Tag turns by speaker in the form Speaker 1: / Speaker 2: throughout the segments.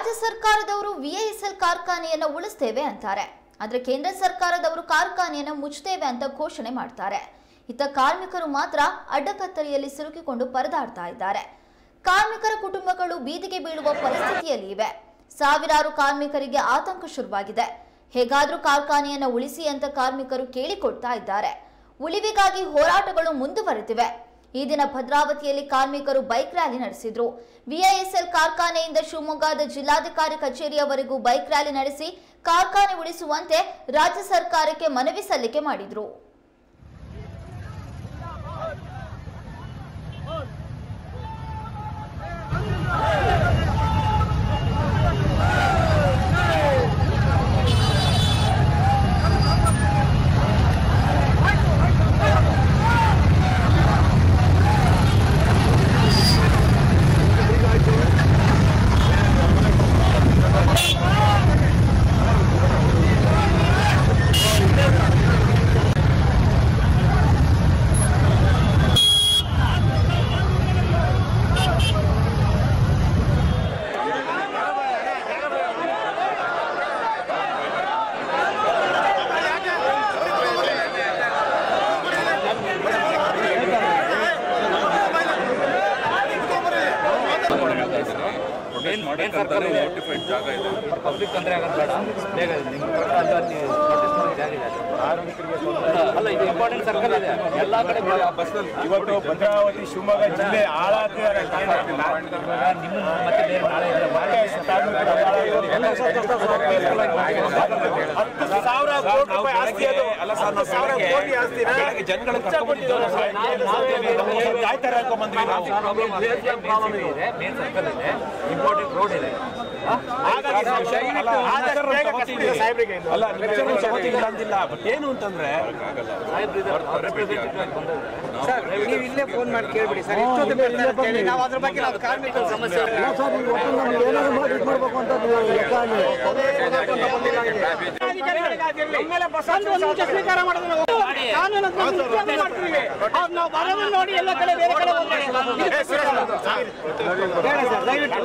Speaker 1: ರಾಜ್ಯ ಸರ್ಕಾರದವರು ವಿಐಎಸ್ಎಲ್ ಕಾರ್ಖಾನೆಯನ್ನ ಉಳಿಸ್ತೇವೆ ಅಂತಾರೆ ಆದ್ರೆ ಕೇಂದ್ರ ಸರ್ಕಾರದವರು ಕಾರ್ಖಾನೆಯನ್ನ ಮುಚ್ಚುತ್ತೇವೆ ಅಂತ ಘೋಷಣೆ ಮಾಡ್ತಾರೆ ಇತ್ತ ಕಾರ್ಮಿಕರು ಮಾತ್ರ ಅಡ್ಡಕತ್ತರಿಯಲ್ಲಿ ಸಿಲುಕಿಕೊಂಡು ಪರದಾಡ್ತಾ ಇದ್ದಾರೆ ಕಾರ್ಮಿಕರ ಕುಟುಂಬಗಳು ಬೀದಿಗೆ ಬೀಳುವ ಪರಿಸ್ಥಿತಿಯಲ್ಲಿ ಇವೆ ಸಾವಿರಾರು ಕಾರ್ಮಿಕರಿಗೆ ಆತಂಕ ಶುರುವಾಗಿದೆ ಹೇಗಾದ್ರೂ ಕಾರ್ಖಾನೆಯನ್ನ ಉಳಿಸಿ ಅಂತ ಕಾರ್ಮಿಕರು ಕೇಳಿಕೊಡ್ತಾ ಇದ್ದಾರೆ ಉಳಿವಿಗಾಗಿ ಹೋರಾಟಗಳು ಮುಂದುವರೆದಿವೆ ಈ ದಿನ ಭದ್ರಾವತಿಯಲ್ಲಿ ಕಾರ್ಮಿಕರು ಬೈಕ್ ರ್ಯಾಲಿ ನಡೆಸಿದ್ರು ವಿಐಎಸ್ಎಲ್ ಕಾರ್ಖಾನೆಯಿಂದ ಶಿವಮೊಗ್ಗದ ಜಿಲ್ಲಾಧಿಕಾರಿ ಕಚೇರಿಯವರೆಗೂ ಬೈಕ್ ರ್ಯಾಲಿ ನಡೆಸಿ ಕಾರ್ಖಾನೆ ಉಳಿಸುವಂತೆ ರಾಜ್ಯ ಸರ್ಕಾರಕ್ಕೆ ಮನವಿ ಸಲ್ಲಿಕೆ ಮಾಡಿದ್ರು
Speaker 2: ಮೇನ್ ಮೇನ್ ಸರ್ಕಲ್ ಇದೆ ಜಾಗ ಇದೆ ಪಬ್ಲಿಕ್ ತೊಂದರೆ ಆಗೋದು ಬೇಡ ಬೇಗ ನಿಮ್ಮ ಪ್ರಕಾರ ಅಲ್ಲಿ notice ಮಾಡಿ ಜಾಗ ಇದೆ ಅಲ್ಲ ಇದು ಇಂಪಾರ್ಟೆಂಟ್ ಸರ್ಕಲ್ ಇದೆ ಎಲ್ಲಾ ಕಡೆ ಬಸ್ಸಲ್ಲಿ
Speaker 3: ಇವತ್ತು ಭದ್ರಾವತಿ ಶಿವಮೊಗ್ಗ ಜಿಲ್ಲೆ ಹಾಳಾಗ್ತಿದ್ದಾರೆ
Speaker 2: ನಿಮ್ಮ ಮತ್ತೆ ಬೇರೆ ನಾಳೆ ಎಲ್ಲ ಮಾಡಿ
Speaker 3: ಹತ್ತು ಸಾವಿರ ಕೋಟಿ ರೂಪಾಯಿ ಆಸ್ತಿ ಅದು ಹತ್ತು ಸಾವಿರ ಕೋಟಿ ಆಸ್ತಿನ ಕಾಯ್ತಾರೆ ಹಾಕೊಂಡ್ಬಂದ್ವಿ ನಾವು
Speaker 2: ಪ್ರಾಬ್ಲಮ್ ಇದೆ ಮೇನ್ ಸರ್ಕಲ್ ಇದೆ ಇಂಪಾರ್ಟೆಂಟ್ ರೋಡ್ ಇದೆ
Speaker 3: ಹಾಗಾಗಿ ಅಲ್ಲ, ಆದಷ್ಟು ಬೇಗ ಕಳಿಸ್ಬಿಡಿ ಸಾಹೇಬ್ರಿಗೆ ಇದು. ಅಲ್ಲ ನಿಜಕ್ಕೂ ಸಮಸ್ಯೆ ಇಲ್ಲ ಅಂದಿಲ್ಲ ಬಟ್ ಏನು ಅಂತಂದ್ರೆ
Speaker 4: ಸರ್ ನೀವು ಇಲ್ಲೇ ಫೋನ್ ಮಾಡಿ ಕೇಳ್ಬಿಡಿ ಸರ್ ಇಷ್ಟೊತ್ತು ಬರ್ತಾರೆ ಅಂತ ಹೇಳಿ ನಾವು ಅದ್ರ ಬಗ್ಗೆ ನಾವು ಕಾರ್ಮಿಕರ ಸಮಸ್ಯೆ ಇಲ್ಲ. ಒಮ್ಮೆಲೆ ಬಸ್ ಹತ್ತಿ ಒಂದು ನಿಮಿಷ ಸ್ವೀಕಾರ ಮಾಡಿದ್ರೆ ನಾವು ಕಾನೂನು ಅಂತ ನಾವು ಉಪಯೋಗ ಮಾಡ್ತೀವಿ. ಅವ್ರು ನಾವು ಬರೋದನ್ನ ನೋಡಿ ಎಲ್ಲ ಕಡೆ ಬೇರೆ ಕಡೆ ಹೋಗ್ತಾರೆ. ಬೇಡ ಸರ್, ದಯವಿಟ್ಟು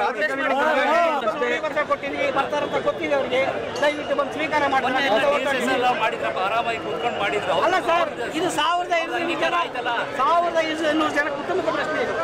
Speaker 4: ಪತ್ರ ಕೊಟ್ಟಿದ್ದೀವಿ ಬರ್ತಾರಂತ ಗೊತ್ತಿದೆ ಅವರಿಗೆ ದಯವಿಟ್ಟು ಬಂದು ಸ್ವೀಕಾರ ಮಾಡಿ
Speaker 2: ಎಲ್ಲ ಮಾಡಿದ್ರಪ್ಪ ಆರಾಮಾಗಿ ಕೂತ್ಕೊಂಡು ಮಾಡಿದ್ರು ಅವ್ರು
Speaker 4: ಅಲ್ಲ ಸರ್ ಇದು ಸಾವಿರದ ಐನೂರು ಜನ ಸಾವಿರದ ಐನೂರು ಜನ ಕುಟುಂಬದ ಪ್ರಶ್ನೆ ಇದು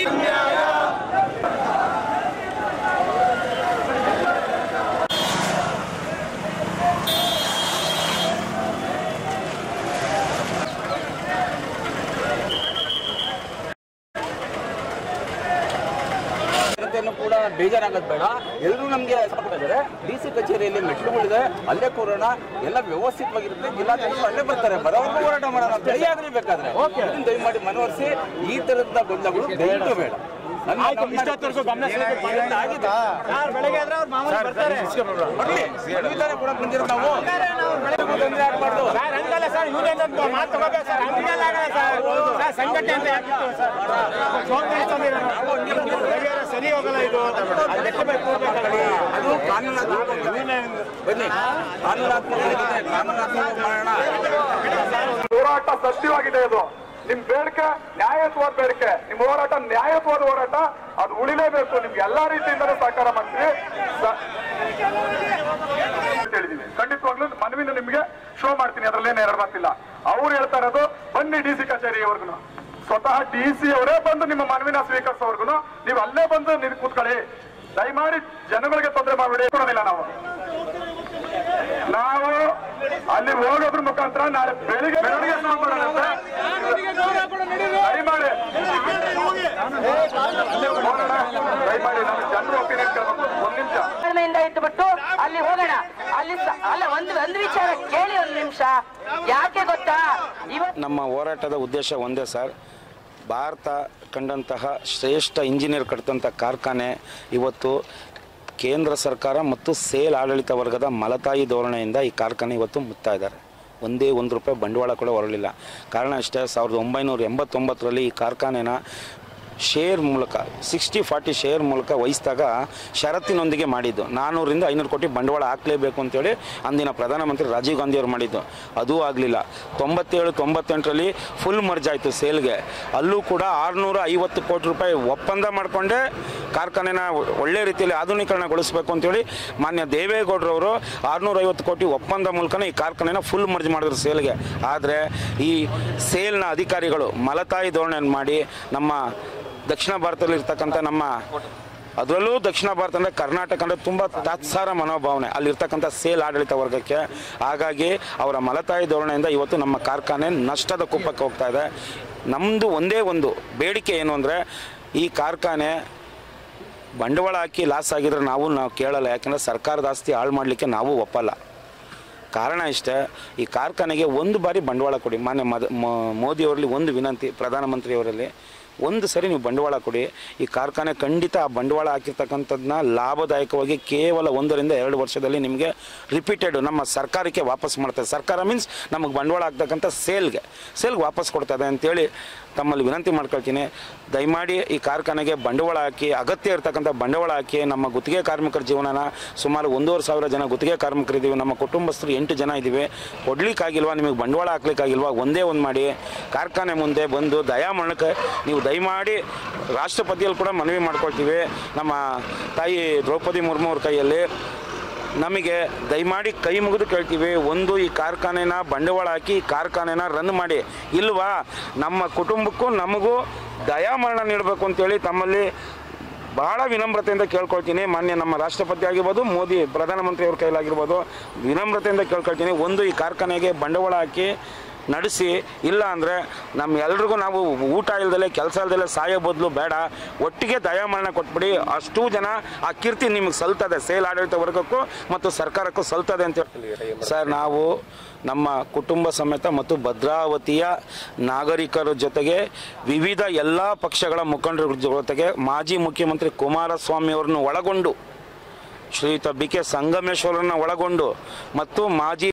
Speaker 5: ಜನತೆಯನ್ನು ಕೂಡ ಬೇಜಾರಾಗೋದು ಬೇಡ ಎಲ್ಲರೂ ನಮಗೆ ಸಪೋರ್ಟ್ ಇದ್ದಾರೆ ಡಿ ಸಿ ಕಚೇರಿಯಲ್ಲಿ ಮೆಟ್ಲುಗಳಿದೆ ಅಲ್ಲೇ ಕೂರೋಣ ಎಲ್ಲ ವ್ಯವಸ್ಥಿತವಾಗಿರುತ್ತೆ ಜಿಲ್ಲಾಧಿಕಾರಿಗಳು ಅಲ್ಲೇ ಬರ್ತಾರೆ ಬರೋವರೆಗೂ ಹೋರಾಟ ಮಾಡೋಣ ಬೆಳಿ ಆಗ್ರಿ ಬೇಕಾದ್ರೆ ಇದನ್ನ ದಯಮಾಡಿ ಮನವರಿಸಿ ಈ ತರದ ಗೊಂದಲಗಳು ದಯವಿಟ್ಟು ಬೇಡ ನನ್ನ- ನಮ್ಮ-
Speaker 3: ಇಷ್ಟೊತ್ತವರೆಗೂ ಗಮನ ಸೆಳೆಯೋದಕ್ಕೆ ಇದರಿಂದ ಆಗಿದೆ. ಬೆಳಗ್ಗೆ ಆದ್ರೆ ಅವ್ರು ಮಾಮೂಲಿ ಬರ್ತಾರೆ
Speaker 5: ಬರ್ಲಿ. ಮನವಿದಾರೆ ಕೂಡ ಬಂದಿರೋದು ನಾವು ತೊಂದ್ರೆ ಆಗ್ಬಾರ್ದು
Speaker 3: ಸರ್ ಹಂಗಲ್ಲ ಸರ್ ಯೂನಿಯನ್ ಅಂತ ಮಾತು ತಗೋಬೇಕು ಸರ್ ಹಂಗೆಲ್ಲ ಆಗಲ್ಲ ಸರ್ ಸರ್ ಸಂಘಟನೆ ಅಂತ ಯಾಕಿತ್ತು ಸರ್ ಜವಾಬ್ದಾರಿ ತಗೊಂಡಿರೋದು. ಬಗೆಹರ ಸರಿ ಹೋಗಲ್ಲ ಇದು ಅದು ಲೆಕ್ಕ ಬೇಕು ಕೂರ್ಬೇಕಲ್ಲ.
Speaker 5: ಅದು ಕಾನೂನಾತ್ಮಕ ಬನ್ನಿ ಕಾನೂನಾತ್ಮಕ ಕಾನೂನಾತ್ಮಕ ಮಾಡೋಣ
Speaker 6: ಹೋರಾಟ ಸತ್ಯವಾಗಿದೆ ಇದು ನಿಮ್ ಬೇಡಿಕೆ ನ್ಯಾಯತ್ವದ ಬೇಡಿಕೆ ನಿಮ್ ಹೋರಾಟ ನ್ಯಾಯತ್ವದ ಹೋರಾಟ ಅದು ಉಳಿಲೇಬೇಕು ನಿಮ್ಗೆ ಎಲ್ಲಾ ರೀತಿಯಿಂದಲೂ ಸಹಕಾರ ಮಾಡ್ತೀವಿ ಸ- ಅಂತ ಹೇಳಿದೀವಿ ಖಂಡಿತವಾಗ್ಲೂ ಮನವಿನ ನಿಮ್ಗೆ ಶೋ ಮಾಡ್ತೀನಿ ಅದ್ರಲ್ಲೇನು ಎರಡು ಮಾತಿಲ್ಲ ಅವ್ರು ಹೇಳ್ತಾ ಇರೋದು ಬನ್ನಿ ಡಿ ಸಿ ಕಚೇರಿವರೆಗೂ ಸ್ವತಃ ಡಿ ಸಿ ಅವರೇ ಬಂದು ನಿಮ್ಮ ಮನವಿನ ಸ್ವೀಕರಿಸೋವರೆಗೂ ನೀವು ಅಲ್ಲೇ ಬಂದು ನಿಂತು ಕೂತ್ಕೊಳ್ಳಿ ದಯಮಾಡಿ ಜನಗಳಿಗೆ ತೊಂದರೆ ಮಾಡಬೇಡಿ ಕೊಡೋದಿಲ್ಲ ನಾವು ನಾವು ಅಲ್ಲಿ ಹೋಗೋದ್ರ ಮುಖಾಂತರ ನಾಳೆ ಬೆಳಿಗ್ಗೆ ಬೆಳಗ್ಗೆ ಸ್ನಾನ ಮಾಡೋಣಂತೆ. ದಯಮಾಡಿ ನೋಡೋಣ. ದಯಮಾಡಿ ನಮ್ಮ ಜನರ ಒಪಿನಿಯನ್ ಕೇಳಬೇಕು ಒಂದ್ ನಿಮಿಷ
Speaker 7: ತಾಳ್ಮೆಯಿಂದ ಇದ್ಬಿಟ್ಟು ಅಲ್ಲಿ ಹೋಗೋಣ ಅಲ್ಲಿ ಸ- ಅಲ್ಲ ಒಂದು ಒಂದು ವಿಚಾರ ಕೇಳಿ ಒಂದು ನಿಮಿಷ ಯಾಕೆ ಗೊತ್ತಾ ಇವತ್ತು
Speaker 8: ನಮ್ಮ ಹೋರಾಟದ ಉದ್ದೇಶ ಒಂದೇ ಸರ್ ಭಾರತ ಕಂಡಂತಹ ಶ್ರೇಷ್ಠ ಇಂಜಿನಿಯರ್ ಕಟ್ಟಿದಂಥ ಕಾರ್ಖಾನೆ ಇವತ್ತು ಕೇಂದ್ರ ಸರ್ಕಾರ ಮತ್ತು ಸೇಲ್ ಆಡಳಿತ ವರ್ಗದ ಮಲತಾಯಿ ಧೋರಣೆಯಿಂದ ಈ ಕಾರ್ಖಾನೆ ಇವತ್ತು ಮುತ್ತಾ ಇದ್ದಾರೆ ಒಂದೇ ಒಂದು ರೂಪಾಯಿ ಬಂಡವಾಳ ಕೂಡ ಹೊರಲಿಲ್ಲ ಕಾರಣ ಅಷ್ಟೇ ಸಾವಿರದ ಒಂಬೈನೂರ ಎಂಬತ್ತೊಂಬತ್ತರಲ್ಲಿ ಈ ಕಾರ್ಖಾನೆನ ಶೇರ್ ಮೂಲಕ ಸಿಕ್ಸ್ಟಿ ಫಾರ್ಟಿ ಶೇರ್ ಮೂಲಕ ವಹಿಸಿದಾಗ ಷರತ್ತಿನೊಂದಿಗೆ ಮಾಡಿದ್ದು ನಾನ್ನೂರಿಂದ ಐನೂರು ಕೋಟಿ ಬಂಡವಾಳ ಹಾಕಲೇಬೇಕು ಅಂತೇಳಿ ಅಂದಿನ ಪ್ರಧಾನಮಂತ್ರಿ ರಾಜೀವ್ ಗಾಂಧಿ ಅವರು ಮಾಡಿದ್ದು ಅದೂ ಆಗಲಿಲ್ಲ ತೊಂಬತ್ತೇಳು ತೊಂಬತ್ತೆಂಟರಲ್ಲಿ ಫುಲ್ ಮರ್ಜ್ ಆಯಿತು ಸೇಲ್ಗೆ ಅಲ್ಲೂ ಕೂಡ ಆರುನೂರ ಐವತ್ತು ಕೋಟಿ ರೂಪಾಯಿ ಒಪ್ಪಂದ ಮಾಡಿಕೊಂಡೇ ಕಾರ್ಖಾನೆನ ಒಳ್ಳೆ ರೀತಿಯಲ್ಲಿ ಆಧುನೀಕರಣಗೊಳಿಸಬೇಕು ಅಂತೇಳಿ ಮಾನ್ಯ ದೇವೇಗೌಡರವರು ಆರುನೂರ ಐವತ್ತು ಕೋಟಿ ಒಪ್ಪಂದ ಮೂಲಕನೇ ಈ ಕಾರ್ಖಾನೆನ ಫುಲ್ ಮರ್ಜ್ ಮಾಡಿದ್ರು ಸೇಲ್ಗೆ ಆದರೆ ಈ ಸೇಲ್ನ ಅಧಿಕಾರಿಗಳು ಮಲತಾಯಿ ಧೋರಣೆಯನ್ನು ಮಾಡಿ ನಮ್ಮ ದಕ್ಷಿಣ ಭಾರತದಲ್ಲಿ ಇರ್ತಕ್ಕಂಥ ನಮ್ಮ ಅದರಲ್ಲೂ ದಕ್ಷಿಣ ಭಾರತ ಅಂದರೆ ಕರ್ನಾಟಕ ಅಂದರೆ ತುಂಬ ತಾತ್ಸಾರ ಮನೋಭಾವನೆ ಅಲ್ಲಿರ್ತಕ್ಕಂಥ ಸೇಲ್ ಆಡಳಿತ ವರ್ಗಕ್ಕೆ ಹಾಗಾಗಿ ಅವರ ಮಲತಾಯಿ ಧೋರಣೆಯಿಂದ ಇವತ್ತು ನಮ್ಮ ಕಾರ್ಖಾನೆ ನಷ್ಟದ ಕುಪ್ಪಕ್ಕೆ ಹೋಗ್ತಾ ಇದೆ ನಮ್ಮದು ಒಂದೇ ಒಂದು ಬೇಡಿಕೆ ಏನು ಅಂದರೆ ಈ ಕಾರ್ಖಾನೆ ಬಂಡವಾಳ ಹಾಕಿ ಲಾಸ್ ಆಗಿದ್ರೆ ನಾವು ನಾವು ಕೇಳಲ್ಲ ಯಾಕೆಂದರೆ ಸರ್ಕಾರದ ಆಸ್ತಿ ಹಾಳು ಮಾಡಲಿಕ್ಕೆ ನಾವು ಒಪ್ಪಲ್ಲ ಕಾರಣ ಇಷ್ಟೇ ಈ ಕಾರ್ಖಾನೆಗೆ ಒಂದು ಬಾರಿ ಬಂಡವಾಳ ಕೊಡಿ ಮಾನ್ಯ ಮದ ಮೋ- ಮೋದಿಯವರಲ್ಲಿ ಒಂದು ವಿನಂತಿ ಪ್ರಧಾನಮಂತ್ರಿಯವರಲ್ಲಿ ಒಂದು ಸರಿ ನೀವು ಬಂಡವಾಳ ಕೊಡಿ ಈ ಕಾರ್ಖಾನೆ ಖಂಡಿತ ಆ ಬಂಡವಾಳ ಹಾಕಿರ್ತಕ್ಕಂಥದ್ದನ್ನ ಲಾಭದಾಯಕವಾಗಿ ಕೇವಲ ಒಂದರಿಂದ ಎರಡು ವರ್ಷದಲ್ಲಿ ನಿಮಗೆ ರಿಪೀಟೆಡ್ ನಮ್ಮ ಸರ್ಕಾರಕ್ಕೆ ವಾಪಸ್ ಮಾಡ್ತದೆ ಸರ್ಕಾರ ಮೀನ್ಸ್ ನಮಗೆ ಬಂಡವಾಳ ಹಾಕ್ತಕ್ಕಂಥ ಸೇಲ್ಗೆ ಸೇಲ್ಗೆ ವಾಪಸ್ ಕೊಡ್ತದೆ ಅಂತೇಳಿ ತಮ್ಮಲ್ಲಿ ವಿನಂತಿ ಮಾಡ್ಕೊಳ್ತೀನಿ ದಯಮಾಡಿ ಈ ಕಾರ್ಖಾನೆಗೆ ಬಂಡವಾಳ ಹಾಕಿ ಅಗತ್ಯ ಇರ್ತಕ್ಕಂಥ ಬಂಡವಾಳ ಹಾಕಿ ನಮ್ಮ ಗುತ್ತಿಗೆ ಕಾರ್ಮಿಕರ ಜೀವನನ ಸುಮಾರು ಒಂದೂವರೆ ಸಾವಿರ ಜನ ಗುತ್ತಿಗೆ ಕಾರ್ಮಿಕರಿದ್ದೀವಿ ನಮ್ಮ ಕುಟುಂಬಸ್ಥರು ಎಂಟು ಜನ ಇದ್ದೀವಿ ಕೊಡ್ಲಿಕ್ಕಾಗಿಲ್ವಾ ನಿಮಗೆ ಬಂಡವಾಳ ಹಾಕ್ಲಿಕ್ಕಾಗಿಲ್ವಾ ಒಂದೇ ಒಂದು ಮಾಡಿ ಕಾರ್ಖಾನೆ ಮುಂದೆ ಬಂದು ದಯಾಮರಣಕ್ಕೆ ನೀವು ದಯಮಾಡಿ ರಾಷ್ಟ್ರಪತಿಯಲ್ಲಿ ಕೂಡ ಮನವಿ ಮಾಡ್ಕೊಳ್ತೀವಿ ನಮ್ಮ ತಾಯಿ ದ್ರೌಪದಿ ಮುರ್ಮು ಅವ್ರ ಕೈಯಲ್ಲಿ ನಮಗೆ ದಯಮಾಡಿ ಕೈ ಮುಗಿದು ಕೇಳ್ತೀವಿ ಒಂದು ಈ ಕಾರ್ಖಾನೆನ ಬಂಡವಾಳ ಹಾಕಿ ಈ ಕಾರ್ಖಾನೆನ ರನ್ ಮಾಡಿ ಇಲ್ವಾ ನಮ್ಮ ಕುಟುಂಬಕ್ಕೂ ನಮಗೂ ದಯಾಮರಣ ನೀಡಬೇಕು ಅಂತೇಳಿ ತಮ್ಮಲ್ಲಿ ಭಾಳ ವಿನಮ್ರತೆಯಿಂದ ಕೇಳ್ಕೊಳ್ತೀನಿ ಮಾನ್ಯ ನಮ್ಮ ರಾಷ್ಟ್ರಪತಿ ಆಗಿರ್ಬೋದು ಮೋದಿ ಪ್ರಧಾನಮಂತ್ರಿಯವ್ರ ಕೈಲಾಗಿರ್ಬೋದು ವಿನಮ್ರತೆಯಿಂದ ಕೇಳ್ಕೊಳ್ತೀನಿ ಒಂದು ಈ ಕಾರ್ಖಾನೆಗೆ ಬಂಡವಾಳ ಹಾಕಿ ನಡೆಸಿ ಇಲ್ಲ ಅಂದರೆ ನಮ್ಮ ಎಲ್ರಿಗೂ ನಾವು ಊಟ ಇಲ್ದಲೆ ಕೆಲಸ ಇಲ್ದಲೆ ಸಾಯೋ ಬದಲು ಬೇಡ ಒಟ್ಟಿಗೆ ದಯಾಮರಣ ಕೊಟ್ಬಿಡಿ ಅಷ್ಟೂ ಜನ ಆ ಕೀರ್ತಿ ನಿಮಗೆ ಸಲ್ತದೆ ಸೇಲ್ ಆಡಳಿತ ವರ್ಗಕ್ಕೂ ಮತ್ತು ಸರ್ಕಾರಕ್ಕೂ ಸಲ್ತದೆ ಅಂತ ಹೇಳಿ ಸರ್ ನಾವು ನಮ್ಮ ಕುಟುಂಬ ಸಮೇತ ಮತ್ತು ಭದ್ರಾವತಿಯ ನಾಗರಿಕರ ಜೊತೆಗೆ ವಿವಿಧ ಎಲ್ಲ ಪಕ್ಷಗಳ ಮುಖಂಡರ ಜೊತೆಗೆ ಮಾಜಿ ಮುಖ್ಯಮಂತ್ರಿ ಕುಮಾರಸ್ವಾಮಿ ಅವರನ್ನು ಒಳಗೊಂಡು ಶ್ರೀಯುತ ಬಿ ಕೆ ಸಂಗಮೇಶ್ವರನ್ನ ಒಳಗೊಂಡು ಮತ್ತು ಮಾಜಿ